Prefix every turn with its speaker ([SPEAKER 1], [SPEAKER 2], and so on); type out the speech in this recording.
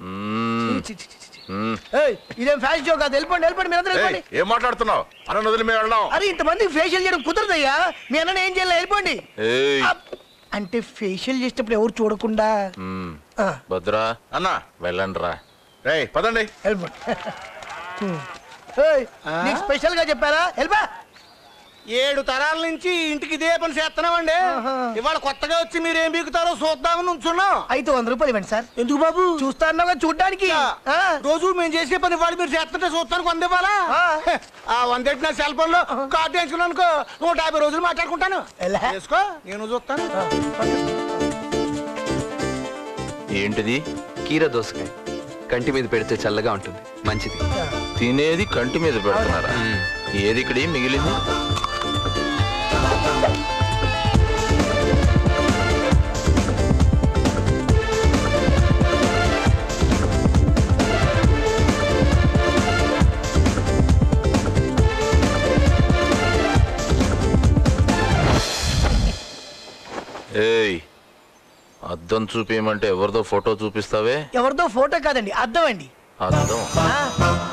[SPEAKER 1] మ్మ్.
[SPEAKER 2] చి, చి, చి, చి, చి.
[SPEAKER 1] మ్మ్.
[SPEAKER 2] ఏయ్, ఇదేం ఫ్యాషన్ షో కాదు వెళ్ళిపోండి వెళ్ళిపోండి మీరు అందరూ
[SPEAKER 1] ఏయ్,
[SPEAKER 2] వెళ్ళిపోండి
[SPEAKER 1] ఏం మాట్లాడుతున్నావు అన్న వదిలి మేము వెళ్దాం
[SPEAKER 2] అరే ఇంతమంది ఫేషియల్ చేయడం కుదరదయ్యా మీ అన్న ఏం చేయాలి వెళ్ళిపోండి
[SPEAKER 1] ఏయ్.
[SPEAKER 2] అప్. అంటే ఫేషియల్ చేసేటప్పుడు ఎవరు చూడకుండా
[SPEAKER 1] మ్మ్.
[SPEAKER 2] ఆ,
[SPEAKER 1] భద్రా
[SPEAKER 3] అన్న
[SPEAKER 1] వెళ్ళండి రా
[SPEAKER 3] రేయ్ పదండి
[SPEAKER 2] వెళ్ళిపోండి హ్మ్. ఏయ్, నీకు స్పెషల్ గా చెప్పారా వెళ్ళిపా
[SPEAKER 4] ఏడు తరాల నుంచి ఇంటికి ఇదే పని చేస్తున్నామండి
[SPEAKER 2] ఆహా.
[SPEAKER 4] ఇవాళ కొత్తగా వచ్చి మీరు ఏం బీగుతారో చూద్దామని ఉంచున్నాం
[SPEAKER 2] అయితే వంద రూపాయలు ఇవ్వండి సార్
[SPEAKER 4] ఎందుకు బాబు
[SPEAKER 2] చూస్తా అన్నావుగా చూడ్డానికి ఆ.
[SPEAKER 4] రోజు మేము చేసే పని వాళ్ళు మీరు చేస్తుంటే చూస్తానికి వంద ఇవ్వాలా
[SPEAKER 2] ఆ.
[SPEAKER 4] హె, ఆ వంద ఎట్టి నా సెల్ ఫోన్ లో కార్డు వేసుకున్నాను అనుకో నూట యాభై రోజులు మాట్లాడుకుంటాను
[SPEAKER 2] ఎలా?
[SPEAKER 4] వేసుకో నేను చూస్తాను
[SPEAKER 5] ఏంటిది
[SPEAKER 6] కీర దోసకాయ కంటి మీద పెడితే చల్లగా ఉంటుంది మంచిది
[SPEAKER 1] తినేది కంటి మీద పెడుతున్నారా ఏది ఇక్కడ మిగిలింది ఏయ్ అద్దం చూపించమంటే ఎవరిదో ఫోటో చూపిస్తావే
[SPEAKER 2] ఎవరిదో ఫోటో కాదండి అర్థం అండి
[SPEAKER 1] అద్దం
[SPEAKER 2] ఆ,